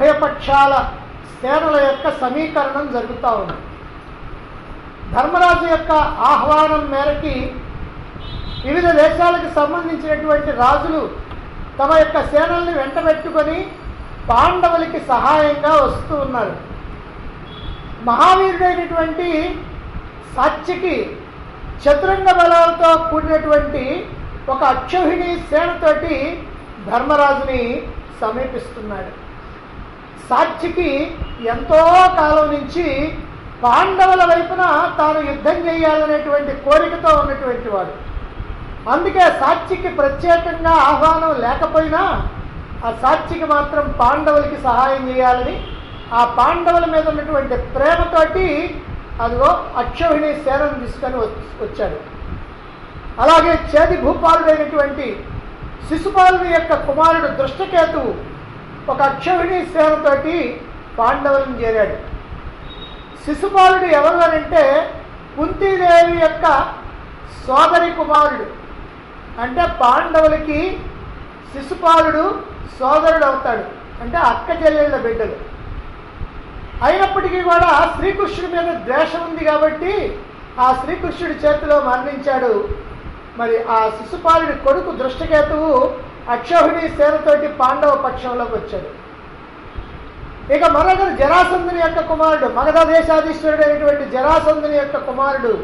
ఉభయపక్షాల సేనల యొక్క సమీకరణం జరుగుతూ ఉంది ధర్మరాజు యొక్క ఆహ్వానం మేరకి వివిధ దేశాలకు సంబంధించినటువంటి రాజులు తమ యొక్క సేనల్ని వెంటబెట్టుకొని పాండవులకి సహాయంగా వస్తూ ఉన్నారు మహావీరుడైనటువంటి సాత్యకి చతురంగ బలాలతో కూడినటువంటి ఒక అక్షోహిణి సేనతోటి ధర్మరాజుని సమీపిస్తున్నాడు సాత్యకి ఎంతో కాలం నుంచి పాండవుల వైపున తాను యుద్ధం చేయాలనేటువంటి కోరికతో ఉన్నటువంటి వాడు అందుకే సాక్షికి ప్రత్యేకంగా ఆహ్వానం లేకపోయినా ఆ సాక్షికి మాత్రం పాండవులకి సహాయం చేయాలని ఆ పాండవుల మీద ఉన్నటువంటి ప్రేమతోటి అదిగో అక్షోహిణి సేనను తీసుకొని వచ్- వచ్చాడు అలాగే చేది భూపాలుడైనటువంటి శిశుపాలుని యొక్క కుమారుడు దృష్టకేతువు ఒక అక్షోహిణి సేనతోటి పాండవులను చేరాడు శిశుపాలుడు ఎవరు అంటే కుంతీదేవి యొక్క సోదరి కుమారుడు అంటే పాండవులకి శిశుపాలుడు సోదరుడు అవుతాడు అంటే అక్క చెల్లెళ్ళ బిడ్డలు అయినప్పటికీ కూడా శ్రీకృష్ణుడి మీద ద్వేషం ఉంది కాబట్టి ఆ శ్రీకృష్ణుడి చేతిలో మరణించాడు మరి ఆ శిశుపాలుడి కొడుకు దృష్టకేతువు అక్షోహిణి సేనతోటి పాండవ పక్షంలోకి వచ్చాడు ఇక మరొకరు జరాసంధుని యొక్క కుమారుడు మగధ దేశాధీశ్వరుడు అయినటువంటి జరాసంధుని యొక్క కుమారుడు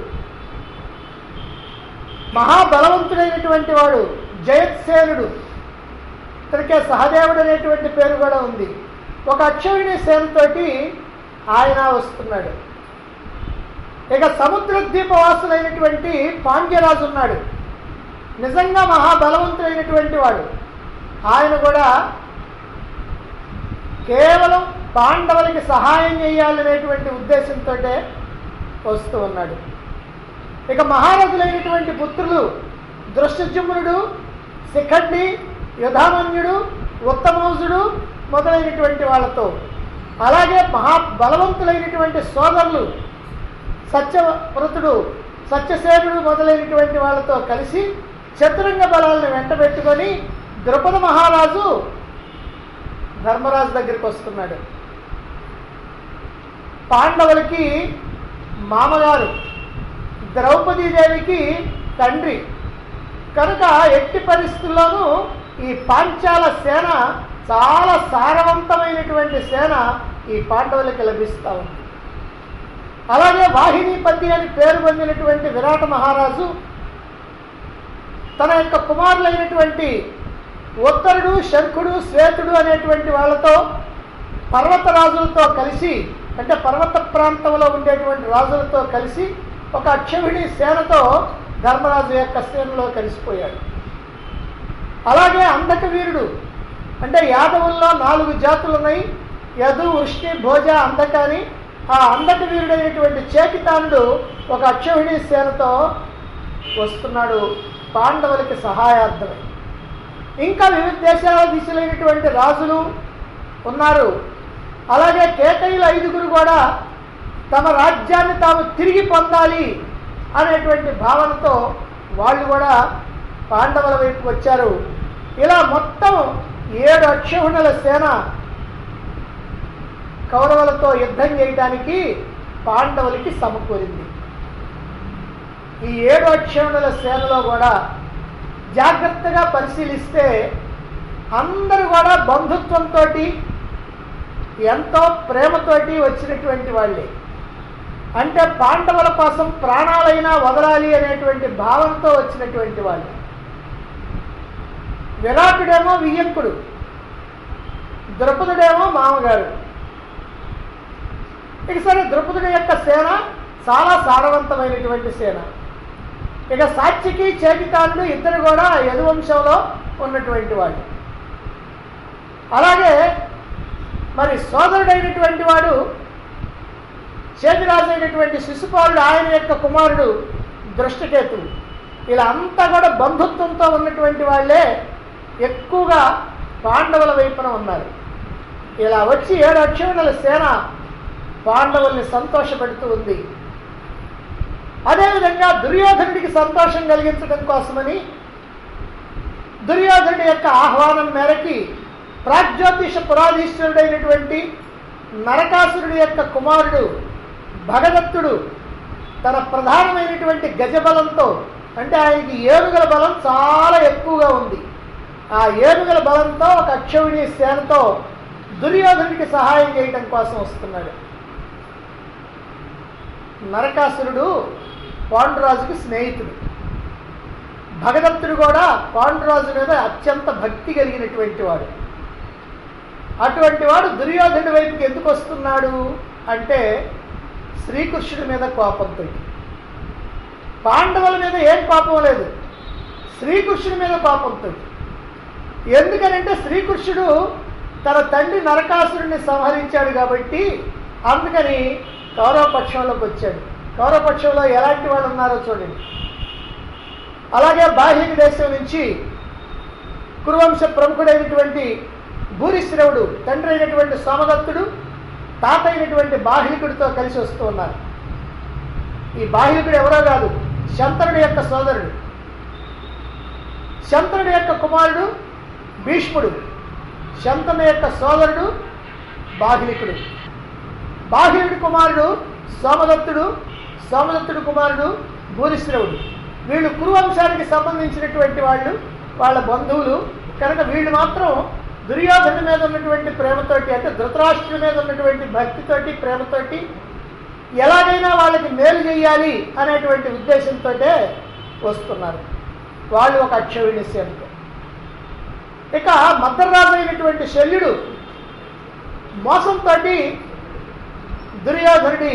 మహాబలవంతుడైనటువంటి వాడు జయత్సేనుడు ఇతనికే సహదేవుడు అనేటువంటి పేరు కూడా ఉంది ఒక అక్షయుని సేనతోటి ఆయన వస్తున్నాడు ఇక సముద్ర ద్వీపవాసులైనటువంటి పాండ్యరాజు ఉన్నాడు నిజంగా మహాబలవంతుడైనటువంటి వాడు ఆయన కూడా కేవలం పాండవులకి సహాయం చేయాలనేటువంటి ఉద్దేశంతో వస్తూ ఉన్నాడు ఇక మహారథులైనటువంటి పుత్రులు దృష్టజుమ్నుడు శిఖండి యుధామన్యుడు ఉత్తమౌజుడు మొదలైనటువంటి వాళ్ళతో అలాగే మహా బలవంతులైనటువంటి సోదరులు సత్యవ్రతుడు సత్యసేనుడు మొదలైనటువంటి వాళ్ళతో కలిసి చతురంగ బలాలను వెంటబెట్టుకొని ద్రుపద మహారాజు ధర్మరాజు దగ్గరికి వస్తున్నాడు పాండవులకి మామగారు ద్రౌపదీదేవికి తండ్రి కనుక ఎట్టి పరిస్థితుల్లోనూ ఈ పాంచాల సేన చాలా సారవంతమైనటువంటి సేన ఈ పాండవులకి లభిస్తూ ఉంది అలాగే వాహినీపతి అని పేరు పొందినటువంటి విరాట మహారాజు తన యొక్క కుమారులైనటువంటి ఉత్తరుడు శంఖుడు శ్వేతుడు అనేటువంటి వాళ్ళతో పర్వత రాజులతో కలిసి అంటే పర్వత ప్రాంతంలో ఉండేటువంటి రాజులతో కలిసి ఒక అక్షవిణి సేనతో ధర్మరాజు యొక్క సేనలో కలిసిపోయాడు అలాగే అంధక వీరుడు అంటే యాదవుల్లో నాలుగు జాతులు ఉన్నాయి యదు వృష్టి భోజ అంధక అని ఆ అంధక వీరుడైనటువంటి చేకితానుడు ఒక అక్షవిణి సేనతో వస్తున్నాడు పాండవులకి సహాయార్థమై ఇంకా వివిధ దేశాల దిశలైనటువంటి రాజులు ఉన్నారు అలాగే కేకయుల ఐదుగురు కూడా తమ రాజ్యాన్ని తాము తిరిగి పొందాలి అనేటువంటి భావనతో వాళ్ళు కూడా పాండవుల వైపు వచ్చారు ఇలా మొత్తం ఏడు అక్షౌహిణుల సేన కౌరవులతో యుద్ధం చేయడానికి పాండవులకి సమకూరింది ఈ ఏడు అక్షౌహిణుల సేనలో కూడా జాగ్రత్తగా పరిశీలిస్తే అందరూ కూడా బంధుత్వంతో ఎంతో ప్రేమతోటి వచ్చినటువంటి వాళ్ళే అంటే పాండవుల కోసం ప్రాణాలైనా వదలాలి అనేటువంటి భావంతో వచ్చినటువంటి వాళ్ళు విరాటుడేమో వియ్యంకుడు ద్రౌపదుడేమో మామగారు ఇక సరే ద్రౌపదుడి యొక్క సేన చాలా సారవంతమైనటువంటి సేన ఇక సాక్షికి చేకితానుడు ఇద్దరు కూడా యదువంశంలో ఉన్నటువంటి వాళ్ళు అలాగే మరి సోదరుడైనటువంటి వాడు చేతిరాజు అయినటువంటి శిశుపాలుడు ఆయన యొక్క కుమారుడు దృష్టకేతుడు ఇలా అంతా కూడా బంధుత్వంతో ఉన్నటువంటి వాళ్ళే ఎక్కువగా పాండవుల వైపున ఉన్నారు ఇలా వచ్చి ఏడు అక్షముల సేన పాండవుల్ని సంతోషపెడుతూ ఉంది అదేవిధంగా దుర్యోధనుడికి సంతోషం కలిగించడం కోసమని దుర్యోధనుడి యొక్క ఆహ్వానం మేరకి ప్రాగ్జ్యోతిష పురాధీశ్వరుడైనటువంటి నరకాసురుడి యొక్క కుమారుడు భగదత్తుడు తన ప్రధానమైనటువంటి గజబలంతో అంటే ఆయనకి ఏనుగుల బలం చాలా ఎక్కువగా ఉంది ఆ ఏనుగుల బలంతో ఒక అక్షౌణి సేనతో దుర్యోధనుడికి సహాయం చేయడం కోసం వస్తున్నాడు నరకాసురుడు పాండురాజుకి స్నేహితుడు భగదత్తుడు కూడా పాండురాజు మీద అత్యంత భక్తి కలిగినటువంటి వాడు అటువంటి వాడు దుర్యోధనుడి వైపుకి ఎందుకు వస్తున్నాడు అంటే శ్రీకృష్ణుడి మీద కోపంతో పాండవుల మీద ఏం కోపం లేదు శ్రీకృష్ణుడి మీద కోపంతో ఎందుకనంటే శ్రీకృష్ణుడు తన తండ్రి నరకాసురుడిని సంహరించాడు కాబట్టి అందుకని కౌరవ పక్షంలోకి వచ్చాడు కౌరవ పక్షంలో ఎలాంటి వాళ్ళు ఉన్నారో చూడండి అలాగే బాహ్య దేశం నుంచి కురువంశ ప్రముఖుడైనటువంటి భూరిశ్రవుడు తండ్రి అయినటువంటి సోమదత్తుడు తాత అయినటువంటి బాహ్లికుడితో కలిసి వస్తూ ఉన్నారు ఈ బాహ్లికుడు ఎవరో కాదు శంతనుడి యొక్క సోదరుడు శంతనుడి యొక్క కుమారుడు భీష్ముడు శంతను యొక్క సోదరుడు బాహ్లికుడు బాహ్యుడి కుమారుడు సోమదత్తుడు సోమదత్తుడు కుమారుడు భూరిశ్రవుడు వీళ్ళు కురువంశానికి సంబంధించినటువంటి వాళ్ళు వాళ్ళ బంధువులు కనుక వీళ్ళు మాత్రం దుర్యోధన మీద ఉన్నటువంటి ప్రేమతోటి అంటే ధృతరాష్ట్రుడి మీద ఉన్నటువంటి భక్తితోటి ప్రేమతోటి ఎలాగైనా వాళ్ళకి మేలు చేయాలి అనేటువంటి ఉద్దేశంతో వస్తున్నారు వాళ్ళు ఒక అక్షవిణి సేనతో ఇక మద్దరాజు అయినటువంటి శల్యుడు మోసంతో దుర్యోధనుడి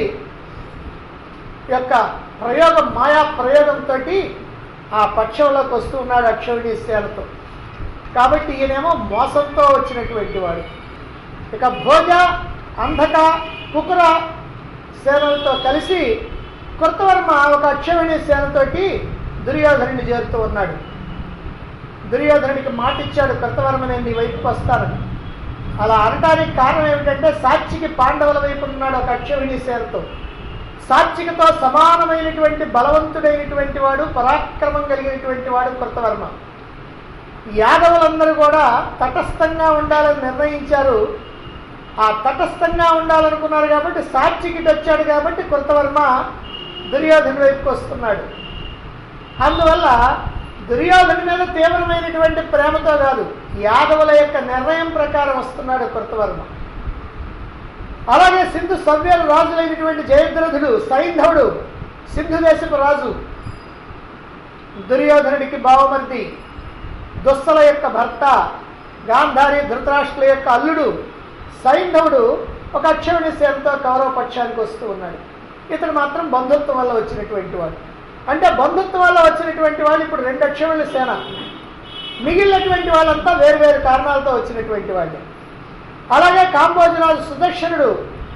యొక్క ప్రయోగం మాయా ప్రయోగంతో ఆ పక్షంలోకి వస్తూ ఉన్నాడు అక్షవిణి సేనతో కాబట్టి ఈయనేమో మోసంతో వచ్చినటువంటి వాడు ఇక భోజ అంధక కుకుర సేనలతో కలిసి కృతవర్మ ఒక అక్షవిణి సేనతోటి దుర్యోధనుడిని చేరుతూ ఉన్నాడు దుర్యోధనుడికి మాట ఇచ్చాడు కృతవర్మ నేను నీ వైపుకి వస్తానని అలా అనడానికి కారణం ఏమిటంటే సాక్షికి పాండవుల వైపు ఉన్నాడు ఒక అక్షవిణి సేనతో సాత్వికతో సమానమైనటువంటి బలవంతుడైనటువంటి వాడు పరాక్రమం కలిగినటువంటి వాడు కృతవర్మ యాదవులందరూ కూడా తటస్థంగా ఉండాలని నిర్ణయించారు ఆ తటస్థంగా ఉండాలనుకున్నారు కాబట్టి సాక్షికి వచ్చాడు కాబట్టి కృతవర్మ దుర్యోధన వైపుకి వస్తున్నాడు అందువల్ల దుర్యోధన మీద తీవ్రమైనటువంటి ప్రేమతో కాదు యాదవుల యొక్క నిర్ణయం ప్రకారం వస్తున్నాడు కృతవర్మ అలాగే సింధు సవ్యాల రాజులైనటువంటి జయద్రథుడు సైంధవుడు సింధు దేశపు రాజు దుర్యోధనుడికి బావమర్ది దుస్సల యొక్క భర్త గాంధారి ధృతరాష్ట్రుల యొక్క అల్లుడు సైంధవుడు ఒక అక్షవుని సేనతో కౌరవ పక్షానికి వస్తూ ఉన్నాడు ఇతడు మాత్రం బంధుత్వం వల్ల వచ్చినటువంటి వాడు అంటే బంధుత్వం వల్ల వచ్చినటువంటి వాళ్ళు ఇప్పుడు రెండు అక్షవుల సేన మిగిలినటువంటి వాళ్ళంతా వేరు వేరు కారణాలతో వచ్చినటువంటి వాళ్ళు అలాగే కాంబోజరాజు సుదర్శనుడు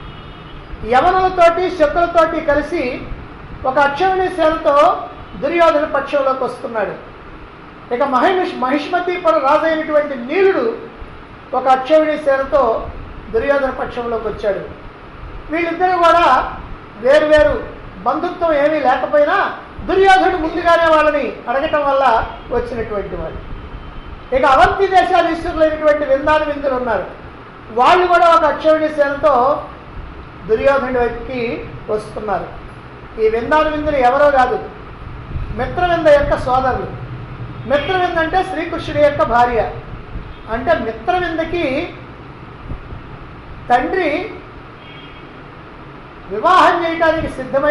యవనులతోటి శత్రులతోటి కలిసి ఒక అక్షవుని సేనతో దుర్యోధన పక్షంలోకి వస్తున్నాడు ఇక మహిష్ మహిష్మతిపుర రాజు అయినటువంటి నీలుడు ఒక అక్షవుని సేనతో దుర్యోధన పక్షంలోకి వచ్చాడు వీళ్ళిద్దరూ కూడా వేరు వేరు బంధుత్వం ఏమీ లేకపోయినా దుర్యోధనుడు ముందుగానే వాళ్ళని అడగటం వల్ల వచ్చినటువంటి వాళ్ళు ఇక అవంతి దేశాల ఈశ్వరులైనటువంటి విందాను విందులు ఉన్నారు వాళ్ళు కూడా ఒక అక్షవుని సేనతో దుర్యోధనుడి వైపుకి వస్తున్నారు ఈ విందాను విందులు ఎవరో కాదు మిత్రవింద యొక్క సోదరులు మిత్రవింద అంటే శ్రీకృష్ణుడి యొక్క భార్య అంటే మిత్రవిందకి తండ్రి వివాహం చేయడానికి సిద్ధమై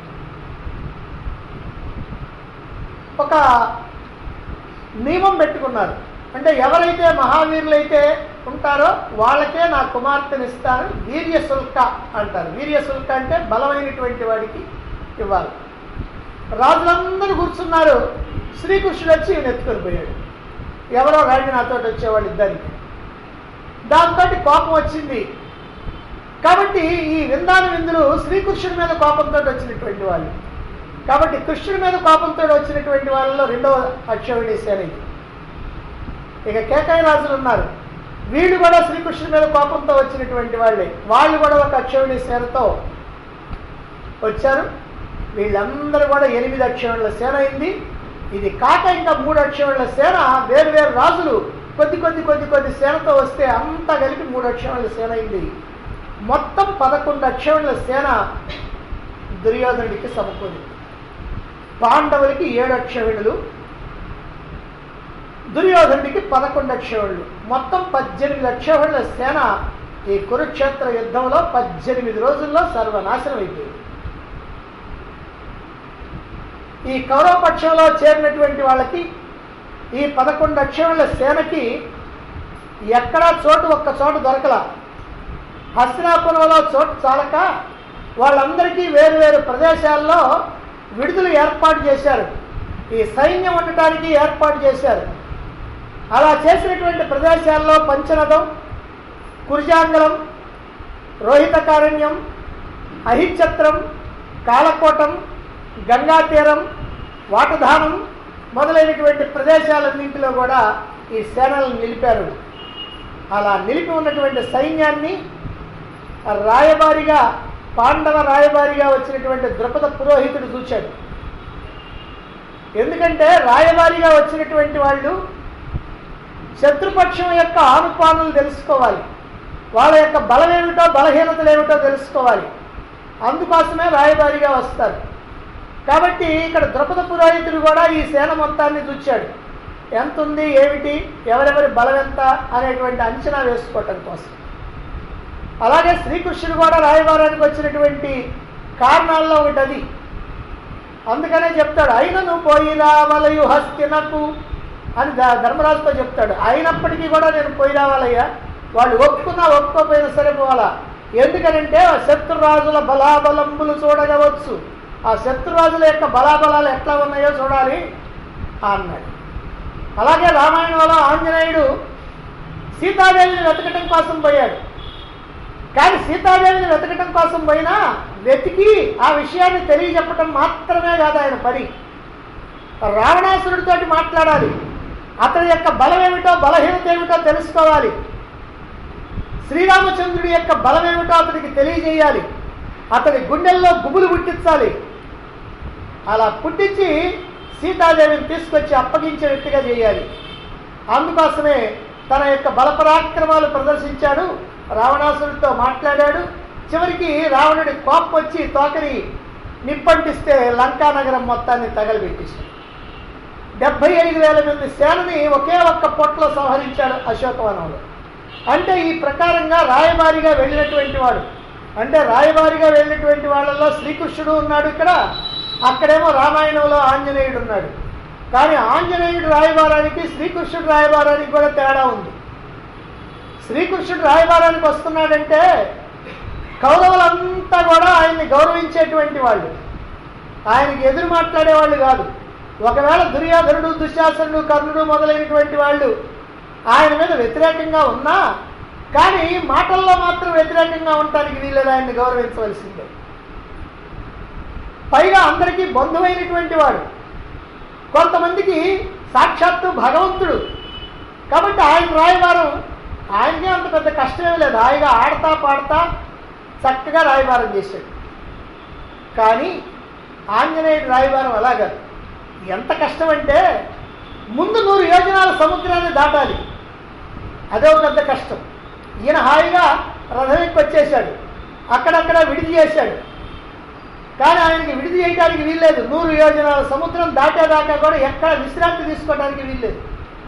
ఒక నియమం పెట్టుకున్నారు అంటే ఎవరైతే మహావీరులైతే ఉంటారో వాళ్ళకే నా కుమార్తెని ఇస్తాను వీర్య శుల్క అంటారు వీర్య శుల్క అంటే బలమైనటువంటి వాడికి ఇవ్వాలి రాజులందరూ కూర్చున్నారు శ్రీకృష్ణుడు వచ్చి ఈయన ఎత్తుకొని పోయాడు ఎవరో రాండి నాతో వచ్చేవాళ్ళు ఇద్దరికి దాంతో కోపం వచ్చింది కాబట్టి ఈ విందాన విందులు శ్రీకృష్ణుడి మీద కోపంతో వచ్చినటువంటి వాళ్ళు కాబట్టి కృష్ణుడి మీద కోపంతో వచ్చినటువంటి వాళ్ళలో రెండవ అక్షవిణి సేన ఇది. ఇక కేకాయ రాజులు ఉన్నారు వీళ్ళు కూడా శ్రీకృష్ణుడి మీద కోపంతో వచ్చినటువంటి వాళ్ళే వాళ్ళు కూడా ఒక అక్షవిణి సేనతో వచ్చారు వీళ్ళందరూ కూడా ఎనిమిది అక్షవుల సేన అయింది ఇది కాక ఇంకా మూడు అక్షవుల సేన వేరు వేరు రాజులు కొద్ది కొద్ది కొద్ది కొద్ది సేనతో వస్తే అంతా కలిపి మూడు అక్షరముల సేన అయింది మొత్తం పదకొండు అక్షరముల సేన దుర్యోధనుడికి సమకూరింది పాండవులకి ఏడు అక్షరులు దుర్యోధనుడికి పదకొండు అక్షరులు మొత్తం పద్దెనిమిది అక్షరుల సేన ఈ కురుక్షేత్ర యుద్ధంలో పద్దెనిమిది రోజుల్లో సర్వనాశనం అయిపోయింది ఈ కౌరవ పక్షంలో చేరినటువంటి వాళ్ళకి ఈ పదకొండు అక్షరుల సేనకి ఎక్కడా చోటు ఒక్క చోటు దొరకల హస్తినాపురంలో చోటు చాలక వాళ్ళందరికీ వేరు వేరు ప్రదేశాల్లో విడుదల ఏర్పాటు చేశారు ఈ సైన్యం ఉండటానికి ఏర్పాటు చేశారు అలా చేసినటువంటి ప్రదేశాల్లో పంచనదం కుర్జాంగలం రోహితకారణ్యం అహిఛత్రం కాలకోటం గంగా తీరం వాటధానం మొదలైనటువంటి ప్రదేశాలన్నింటిలో కూడా ఈ సేనలను నిలిపారు అలా నిలిపి ఉన్నటువంటి సైన్యాన్ని రాయబారిగా పాండవ రాయబారిగా వచ్చినటువంటి ద్రుపద పురోహితుడు చూశాడు ఎందుకంటే రాయబారిగా వచ్చినటువంటి వాళ్ళు శత్రుపక్షం యొక్క ఆనుపానులు తెలుసుకోవాలి వాళ్ళ యొక్క బలం ఏమిటో బలహీనతలు ఏమిటో తెలుసుకోవాలి అందుకోసమే రాయబారిగా వస్తారు కాబట్టి ఇక్కడ ద్రుపద పురోహితుడు కూడా ఈ సేన మొత్తాన్ని చూచాడు ఎంత ఉంది ఏమిటి ఎవరెవరి బలం ఎంత అనేటువంటి అంచనా వేసుకోవటం కోసం అలాగే శ్రీకృష్ణుడు కూడా రాయబారానికి వచ్చినటువంటి కారణాల్లో ఒకటి అది అందుకనే చెప్తాడు అయినను పోయిరా వలయు హస్తినకు అని ధ- ధర్మరాజుతో చెప్తాడు అయినప్పటికీ కూడా నేను పోయి రావాలయ్యా వాళ్ళు ఒప్పుకున్నా ఒప్పుకోపోయినా సరే పోవాలా ఎందుకనంటే ఆ శత్రురాజుల బలాబలంబులు చూడగవచ్చు ఆ శత్రురాజుల యొక్క బలాబలాలు ఎట్లా ఉన్నాయో చూడాలి అన్నాడు అలాగే రామాయణంలో ఆంజనేయుడు సీతాదేవిని వెతకటం కోసం పోయాడు కానీ సీతాదేవిని వెతకటం కోసం పోయినా వెతికి ఆ విషయాన్ని తెలియజెప్పటం మాత్రమే కాదు ఆయన పని రావణాసురుడితోటి మాట్లాడాలి అతని యొక్క బలం ఏమిటో బలహీనత ఏమిటో తెలుసుకోవాలి శ్రీరామచంద్రుడి యొక్క బలం ఏమిటో అతనికి తెలియజేయాలి అతని గుండెల్లో గుబులు పుట్టించాలి అలా పుట్టించి సీతాదేవిని తీసుకొచ్చి అప్పగించే వ్యక్తిగా చేయాలి అందుకోసమే తన యొక్క బలపరాక్రమాలు ప్రదర్శించాడు రావణాసురుడితో మాట్లాడాడు చివరికి రావణుడి కోపం వచ్చి తోకని నిప్పంటిస్తే లంకా నగరం మొత్తాన్ని తగలబెట్టేశాడు డెబ్బై ఐదు వేల మంది సేనని ఒకే ఒక్క పొట్లో సంహరించాడు అశోకవనంలో అంటే ఈ ప్రకారంగా రాయబారిగా వెళ్ళినటువంటి వాడు అంటే రాయబారిగా వెళ్ళినటువంటి వాళ్ళలో శ్రీకృష్ణుడు ఉన్నాడు ఇక్కడ అక్కడేమో రామాయణంలో ఆంజనేయుడు ఉన్నాడు కానీ ఆంజనేయుడు రాయబారానికి శ్రీకృష్ణుడు రాయబారానికి కూడా తేడా ఉంది శ్రీకృష్ణుడు రాయబారానికి వస్తున్నాడంటే కౌరవులంతా కూడా ఆయన్ని గౌరవించేటువంటి వాళ్ళు ఆయనకి ఎదురు మాట్లాడేవాళ్ళు కాదు ఒకవేళ దుర్యోధనుడు దుశ్శాసనుడు కర్ణుడు మొదలైనటువంటి వాళ్ళు ఆయన మీద వ్యతిరేకంగా ఉన్నా కానీ మాటల్లో మాత్రం వ్యతిరేకంగా ఉండటానికి వీలేదు ఆయన్ని గౌరవించవలసిందే పైగా అందరికీ బంధువైనటువంటి వాడు కొంతమందికి సాక్షాత్తు భగవంతుడు కాబట్టి ఆయన రాయబారం ఆయనకే అంత పెద్ద కష్టమే లేదు హాయిగా ఆడతా పాడతా చక్కగా రాయబారం చేశాడు కానీ ఆంజనేయుడు రాయబారం అలాగా ఎంత కష్టం అంటే ముందు నూరు యోజనాల సముద్రాన్ని దాటాలి అదే ఒక పెద్ద కష్టం ఈయన హాయిగా రథం ఎక్కి వచ్చేసాడు అక్కడక్కడ విడిది చేశాడు కానీ ఆయనకి విడిది చేయడానికి వీల్లేదు నూరు యోజనాల సముద్రం దాటేదాకా కూడా ఎక్కడ విశ్రాంతి తీసుకోవడానికి వీల్లేదు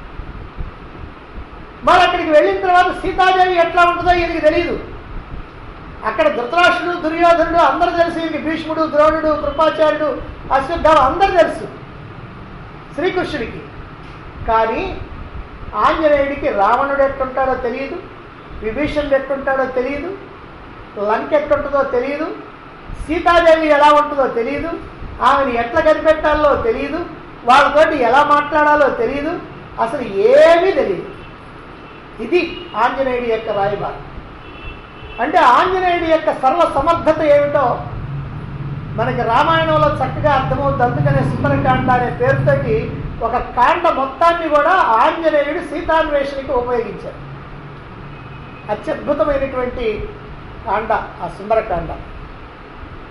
మరి అక్కడికి వెళ్ళిన తర్వాత సీతాదేవి ఎట్లా ఉంటుందో ఈయనకి తెలియదు అక్కడ ధృతరాష్ట్రుడు దుర్యోధనుడు అందరూ తెలుసు ఈయనకి భీష్ముడు ద్రోణుడు కృపాచార్యుడు అశ్వత్థామ అందరూ తెలుసు శ్రీకృష్ణుడికి కానీ ఆంజనేయుడికి రావణుడు ఎట్టుంటాడో తెలియదు విభీషణుడు ఎట్టుంటాడో తెలియదు లంక ఎట్టుంటుందో తెలియదు సీతాదేవి ఎలా ఉంటుందో తెలియదు ఆమెను ఎట్లా కనిపెట్టాలో తెలియదు వాళ్ళతోటి ఎలా మాట్లాడాలో తెలియదు అసలు ఏమీ తెలియదు ఇది ఆంజనేయుడి యొక్క రాయబారం అంటే ఆంజనేయుడి యొక్క సర్వ సమర్థత ఏమిటో మనకి రామాయణంలో చక్కగా అర్థమవుతుంది అందుకనే సుందరకాండ అనే పేరుతోటి ఒక కాండ మొత్తాన్ని కూడా ఆంజనేయుడు సీతాన్వేషణకి ఉపయోగించారు అత్యద్భుతమైనటువంటి కాండ ఆ సుందరకాండ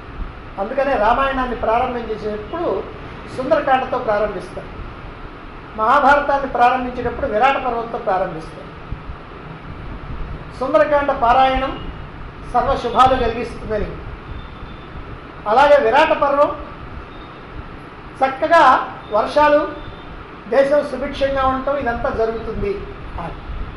అందుకనే రామాయణాన్ని ప్రారంభం చేసేటప్పుడు సుందరకాండతో ప్రారంభిస్తారు మహాభారతాన్ని ప్రారంభించేటప్పుడు విరాట పర్వంతో ప్రారంభిస్తారు సుందరకాండ పారాయణం సర్వ శుభాలు కలిగిస్తుందని అలాగే విరాట పర్వం చక్కగా వర్షాలు దేశం సుభిక్షంగా ఉండటం ఇదంతా జరుగుతుంది అని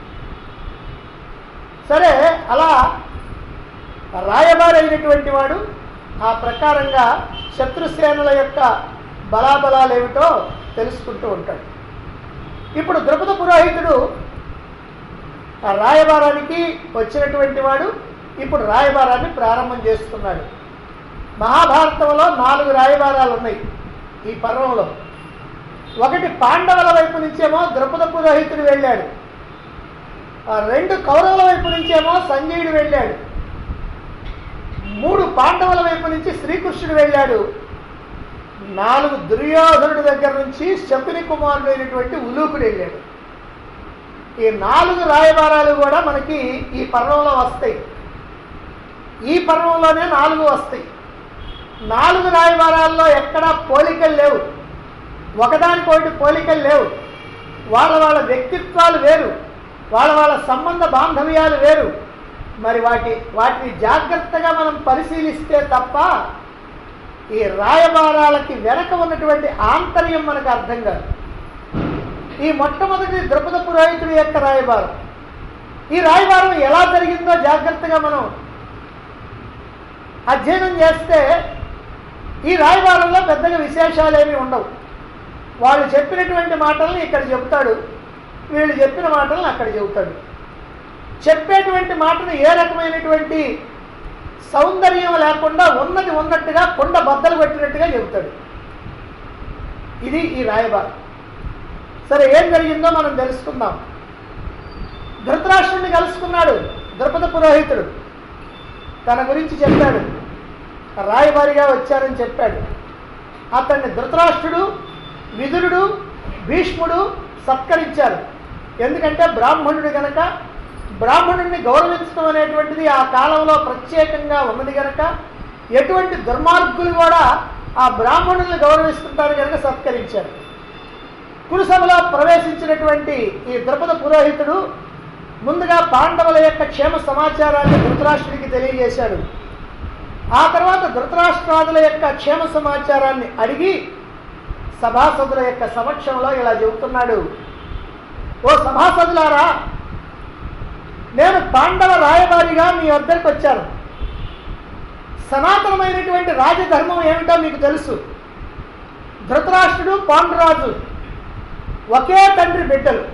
సరే అలా రాయబారైనటువంటి వాడు ఆ ప్రకారంగా శత్రుసేనల యొక్క బలాబలాలు ఏమిటో తెలుసుకుంటూ ఉంటాడు ఇప్పుడు ద్రుపద పురోహితుడు ఆ రాయబారానికి వచ్చినటువంటి వాడు ఇప్పుడు రాయబారాన్ని ప్రారంభం చేస్తున్నాడు మహాభారతంలో నాలుగు రాయబారాలు ఉన్నాయి ఈ పర్వంలో ఒకటి పాండవుల వైపు నుంచేమో ద్రుపద పురోహితుడు వెళ్ళాడు ఆ రెండు కౌరవుల వైపు నుంచేమో సంజయుడు వెళ్ళాడు మూడు పాండవుల వైపు నుంచి శ్రీకృష్ణుడు వెళ్ళాడు నాలుగు దుర్యోధనుడి దగ్గర నుంచి శకుని కుమారుడు అయినటువంటి ఉలూకుడు వెళ్ళాడు ఈ నాలుగు రాయబారాలు కూడా మనకి ఈ పర్వంలో వస్తాయి ఈ పర్వంలోనే నాలుగు వస్తాయి నాలుగు రాయబారాల్లో ఎక్కడా పోలికలు లేవు ఒకదానికొకటి పోలికలు లేవు వాళ్ళ వాళ్ళ వ్యక్తిత్వాలు వేరు వాళ్ళ వాళ్ళ సంబంధ బాంధవ్యాలు వేరు మరి వాటి వాటిని జాగ్రత్తగా మనం పరిశీలిస్తే తప్ప ఈ రాయబారాలకి వెనక ఉన్నటువంటి ఆంతర్యం మనకు అర్థం కాదు ఈ మొట్టమొదటి ద్రుపద పురోహితుడి యొక్క రాయబారం ఈ రాయబారం ఎలా జరిగిందో జాగ్రత్తగా మనం అధ్యయనం చేస్తే ఈ రాయబారంలో పెద్దగా విశేషాలేమీ ఉండవు వాళ్ళు చెప్పినటువంటి మాటల్ని ఇక్కడ చెబుతాడు వీళ్ళు చెప్పిన మాటలను అక్కడ చెబుతాడు చెప్పేటువంటి మాటను ఏ రకమైనటువంటి సౌందర్యం లేకుండా ఉన్నది ఉన్నట్టుగా కొండ బద్దలు పెట్టినట్టుగా చెబుతాడు ఇది ఈ రాయబారం సరే ఏం జరిగిందో మనం తెలుసుకుందాం ధృతరాష్ట్రుడిని కలుసుకున్నాడు ద్రుపద పురోహితుడు తన గురించి చెప్పాడు రాయబారిగా వచ్చారని చెప్పాడు అతన్ని ధృతరాష్ట్రుడు విదురుడు భీష్ముడు సత్కరించారు ఎందుకంటే బ్రాహ్మణుడు గనక బ్రాహ్మణుడిని గౌరవించడం అనేటువంటిది ఆ కాలంలో ప్రత్యేకంగా ఉన్నది గనక ఎటువంటి దుర్మార్గులు కూడా ఆ బ్రాహ్మణుల్ని గౌరవిస్తుంటారు కనుక సత్కరించారు కురుసభలో ప్రవేశించినటువంటి ఈ ద్రుపద పురోహితుడు ముందుగా పాండవుల యొక్క క్షేమ సమాచారాన్ని ధృతరాష్ట్రుడికి తెలియజేశాడు ఆ తర్వాత ధృతరాష్ట్రాదుల యొక్క క్షేమ సమాచారాన్ని అడిగి సభాసదుల యొక్క సమక్షంలో ఇలా చెబుతున్నాడు ఓ సభాసదులారా నేను పాండవ రాయబారిగా మీ వద్దరికి వచ్చాను సనాతనమైనటువంటి రాజధర్మం ఏమిటో మీకు తెలుసు ధృతరాష్ట్రుడు పాండురాజు ఒకే తండ్రి బిడ్డలు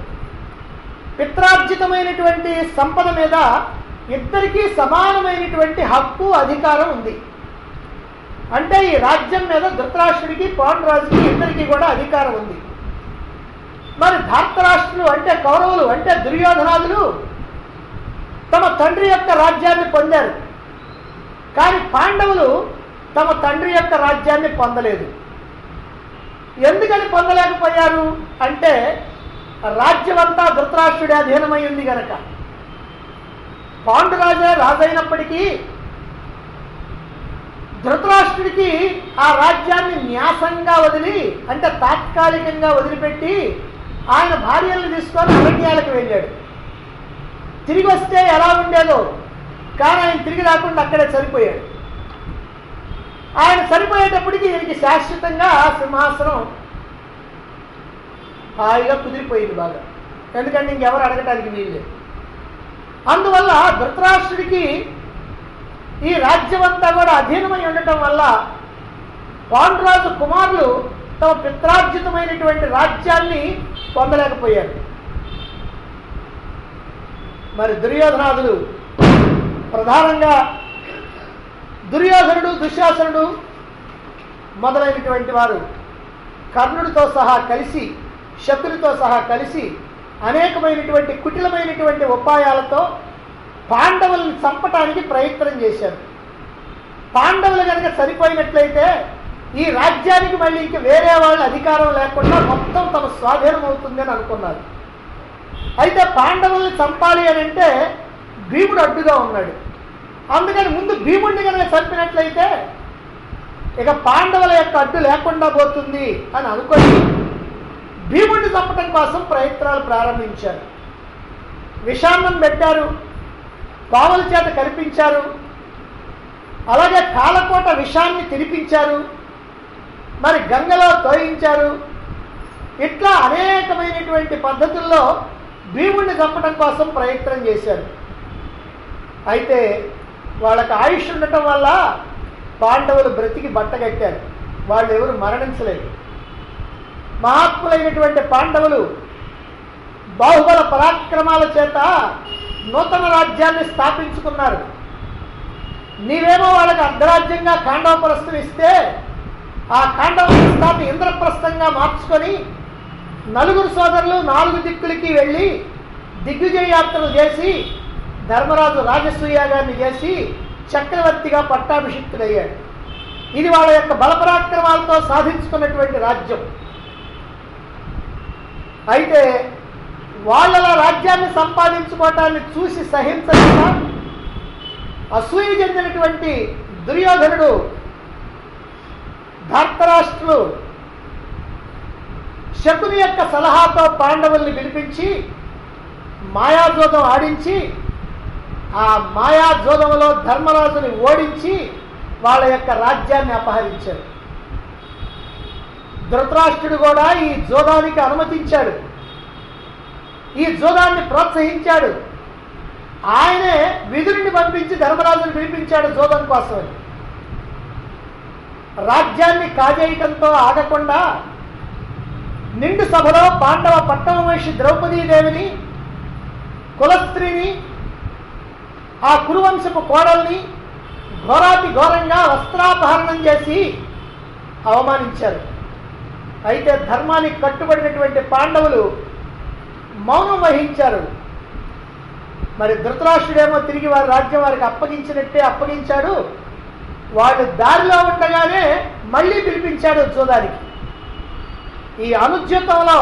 పిత్రార్జితమైనటువంటి సంపద మీద ఇద్దరికీ సమానమైనటువంటి హక్కు అధికారం ఉంది అంటే ఈ రాజ్యం మీద ధృతరాష్ట్రుడికి పాండురాజుకి ఇద్దరికి కూడా అధికారం ఉంది మరి ధార్తరాష్ట్రులు అంటే కౌరవులు అంటే దుర్యోధనాదులు తమ తండ్రి యొక్క రాజ్యాన్ని పొందారు కానీ పాండవులు తమ తండ్రి యొక్క రాజ్యాన్ని పొందలేదు ఎందుకని పొందలేకపోయారు అంటే రాజ్యమంతా ధృతరాష్ట్రుడి అధీనమై ఉంది గనక పాండురాజే రాజైనప్పటికీ ధృతరాష్ట్రుడికి ఆ రాజ్యాన్ని న్యాసంగా వదిలి అంటే తాత్కాలికంగా వదిలిపెట్టి ఆయన భార్యలను తీసుకొని అరణ్యాలకు వెళ్ళాడు తిరిగి వస్తే ఎలా ఉండేదో కానీ ఆయన తిరిగి రాకుండా అక్కడే చనిపోయాడు ఆయన చనిపోయేటప్పటికి ఈయనకి శాశ్వతంగా ఆ సింహాసనం హాయిగా కుదిరిపోయింది బాగా ఎందుకంటే ఇంకెవరు అడగటానికి వీల్లేదు అందువల్ల ధృతరాష్ట్రుడికి ఈ రాజ్యం అంతా కూడా అధీనమై ఉండటం వల్ల పాండురాజు కుమారులు తమ పిత్రార్జితమైనటువంటి రాజ్యాన్ని పొందలేకపోయారు మరి దుర్యోధనాదులు ప్రధానంగా దుర్యోధనుడు దుశ్శాసనుడు మొదలైనటువంటి వారు కర్ణుడితో సహా కలిసి శకునితో సహా కలిసి అనేకమైనటువంటి కుటిలమైనటువంటి ఉపాయాలతో పాండవులను చంపటానికి ప్రయత్నం చేశారు పాండవులు కనుక సరిపోయినట్లయితే ఈ రాజ్యానికి మళ్ళీ ఇంక వేరే వాళ్ళ అధికారం లేకుండా మొత్తం తమ స్వాధీనం అవుతుందని అనుకున్నారు అయితే పాండవుల్ని చంపాలి అని అంటే భీముడు అడ్డుగా ఉన్నాడు అందుకని ముందు భీముడిని కనుక చంపినట్లయితే ఇక పాండవుల యొక్క అడ్డు లేకుండా పోతుంది అని అనుకొని భీముడిని చంపటం కోసం ప్రయత్నాలు ప్రారంభించారు విషాన్నం పెట్టారు పావుల చేత కనిపించారు అలాగే కాలకోట విషాన్ని తినిపించారు మరి గంగలో తోయించారు ఇట్లా అనేకమైనటువంటి పద్ధతుల్లో భీముడిని చంపడం కోసం ప్రయత్నం చేశారు అయితే వాళ్ళకి ఆయుష్ ఉండటం వల్ల పాండవులు బ్రతికి బట్టగట్టారు వాళ్ళు ఎవరు మరణించలేదు మహాత్ములైనటువంటి పాండవులు బాహుబల పరాక్రమాల చేత నూతన రాజ్యాన్ని స్థాపించుకున్నారు నీవేమో వాళ్ళకి అర్ధరాజ్యంగా కాండవపరస్థం ఇస్తే ఆ కాండవపరస్థాన్ని ఇంద్రప్రస్థంగా మార్చుకొని నలుగురు సోదరులు నాలుగు దిక్కులకి వెళ్ళి దిగ్విజయ యాత్రలు చేసి ధర్మరాజు రాజసూయాగాన్ని చేసి చక్రవర్తిగా పట్టాభిషిక్తుడయ్యాడు ఇది వాళ్ళ యొక్క బలపరాక్రమాలతో సాధించుకున్నటువంటి రాజ్యం అయితే వాళ్ళ రాజ్యాన్ని సంపాదించుకోవటాన్ని చూసి సహించలేక అసూయ చెందినటువంటి దుర్యోధనుడు ధార్తరాష్ట్రులు శకుని యొక్క సలహాతో పాండవుల్ని పిలిపించి మాయాజోదం ఆడించి ఆ మాయాజోదంలో ధర్మరాజుని ఓడించి వాళ్ళ యొక్క రాజ్యాన్ని అపహరించారు ధృతరాష్ట్రుడు కూడా ఈ జోదానికి అనుమతించాడు ఈ జోదాన్ని ప్రోత్సహించాడు ఆయనే విధుడిని పంపించి ధర్మరాజుని పిలిపించాడు జోదం కోసమని రాజ్యాన్ని కాజేయటంతో ఆగకుండా నిండు సభలో పాండవ పట్టణ మహిషి ద్రౌపదీదేవిని కులస్త్రీని ఆ కురువంశపు కోడల్ని ఘోరాతి ఘోరంగా వస్త్రాపహరణం చేసి అవమానించారు అయితే ధర్మానికి కట్టుబడినటువంటి పాండవులు మౌనం వహించారు మరి ధృతరాష్ట్రుడేమో తిరిగి వారి రాజ్యం వారికి అప్పగించినట్టే అప్పగించాడు వాళ్ళు దారిలో ఉండగానే మళ్ళీ పిలిపించాడు జోదానికి ఈ అనుద్యుతంలో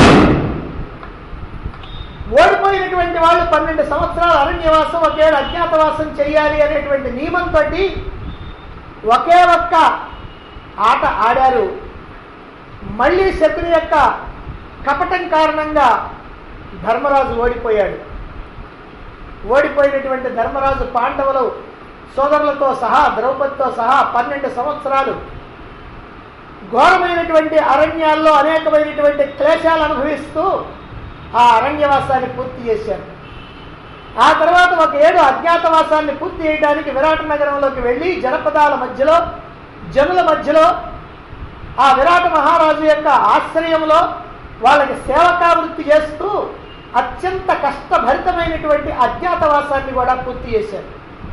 ఓడిపోయినటువంటి వాళ్ళు పన్నెండు సంవత్సరాలు అరణ్యవాసం ఒకేడు అజ్ఞాతవాసం చేయాలి అనేటువంటి నియమంతో ఒకే ఒక్క ఆట ఆడారు మళ్ళీ శకుని యొక్క కపటం కారణంగా ధర్మరాజు ఓడిపోయాడు ఓడిపోయినటువంటి ధర్మరాజు పాండవులు సోదరులతో సహా ద్రౌపదితో సహా పన్నెండు సంవత్సరాలు ఘోరమైనటువంటి అరణ్యాల్లో అనేకమైనటువంటి క్లేశాలు అనుభవిస్తూ ఆ అరణ్యవాసాన్ని పూర్తి చేశారు ఆ తర్వాత ఒక ఏడు అజ్ఞాతవాసాన్ని పూర్తి చేయడానికి విరాట నగరంలోకి వెళ్ళి జనపదాల మధ్యలో జనుల మధ్యలో ఆ విరాట మహారాజు యొక్క ఆశ్రయంలో వాళ్ళకి సేవకావృత్తి చేస్తూ అత్యంత కష్టభరితమైనటువంటి అజ్ఞాతవాసాన్ని కూడా పూర్తి చేశారు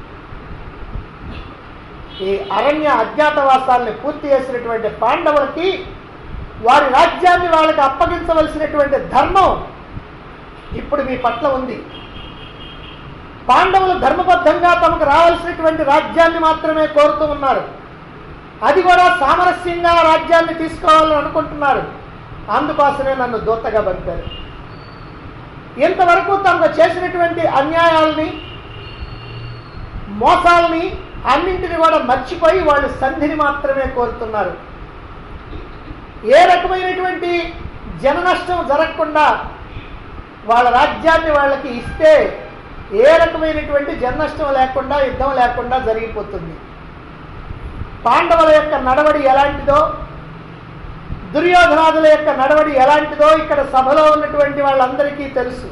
ఈ అరణ్య అజ్ఞాతవాసాన్ని పూర్తి చేసినటువంటి పాండవులకి వారి రాజ్యాన్ని వాళ్ళకి అప్పగించవలసినటువంటి ధర్మం ఇప్పుడు మీ పట్ల ఉంది పాండవులు ధర్మబద్ధంగా తమకు రావాల్సినటువంటి రాజ్యాన్ని మాత్రమే కోరుతూ ఉన్నారు అది కూడా సామరస్యంగా రాజ్యాన్ని తీసుకోవాలని అనుకుంటున్నారు అందుకోసమే నన్ను దూతగా పంపారు ఇంతవరకు తమకు చేసినటువంటి అన్యాయాల్ని మోసాలని అన్నింటిని కూడా మర్చిపోయి వాళ్ళు సంధిని మాత్రమే కోరుతున్నారు ఏ రకమైనటువంటి జన నష్టం జరగకుండా వాళ్ళ రాజ్యాన్ని వాళ్ళకి ఇస్తే ఏ రకమైనటువంటి జన నష్టం లేకుండా యుద్ధం లేకుండా జరిగిపోతుంది పాండవుల యొక్క నడవడి ఎలాంటిదో దుర్యోధనాదుల యొక్క నడవడి ఎలాంటిదో ఇక్కడ సభలో ఉన్నటువంటి వాళ్ళందరికీ తెలుసు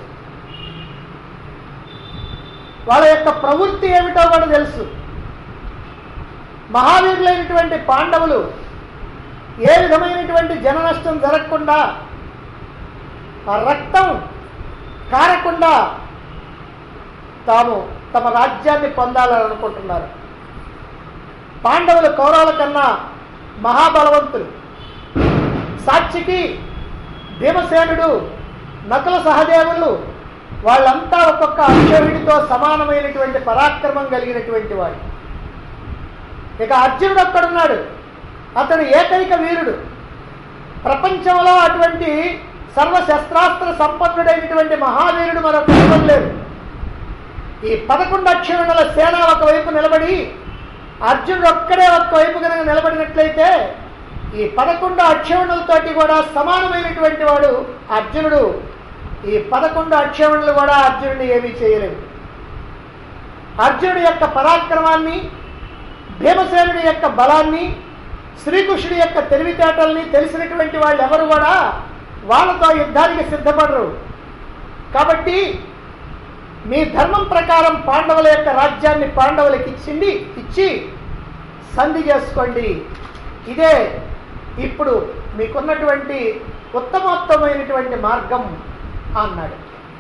వాళ్ళ యొక్క ప్రవృత్తి ఏమిటో కూడా తెలుసు మహావీరులైనటువంటి పాండవులు ఏ విధమైనటువంటి జన నష్టం జరగకుండా ఆ రక్తం కారకుండా తాము తమ రాజ్యాన్ని పొందాలని అనుకుంటున్నారు పాండవులు కౌరవుల కన్నా మహాబలవంతులు సాక్షికి భీమసేనుడు నకుల సహదేవులు వాళ్ళంతా ఒక్కొక్క అక్షరుడితో సమానమైనటువంటి పరాక్రమం కలిగినటువంటి వాడు ఇక అర్జునుడు ఒక్కడున్నాడు అతడు ఏకైక వీరుడు ప్రపంచంలో అటువంటి సర్వ శస్త్రాస్త్ర సంపన్నుడైనటువంటి మహావీరుడు మరొక లేదు ఈ పదకొండు అక్షరుల సేన ఒకవైపు నిలబడి అర్జునుడు ఒక్కడే ఒక్కవైపు కనుక నిలబడినట్లయితే ఈ పదకొండు అక్షవణులతోటి కూడా సమానమైనటువంటి వాడు అర్జునుడు ఈ పదకొండు అక్షవణులు కూడా అర్జునుడిని ఏమీ చేయలేవు అర్జునుడి యొక్క పరాక్రమాన్ని భీమసేనుడి యొక్క బలాన్ని శ్రీకృష్ణుడి యొక్క తెలివితేటల్ని తెలిసినటువంటి వాళ్ళు ఎవరు కూడా వాళ్ళతో యుద్ధానికి సిద్ధపడరు కాబట్టి మీ ధర్మం ప్రకారం పాండవుల యొక్క రాజ్యాన్ని పాండవులకు ఇచ్చింది ఇచ్చి సంధి చేసుకోండి ఇదే ఇప్పుడు మీకున్నటువంటి ఉత్తమోత్తమైనటువంటి మార్గం అన్నాడు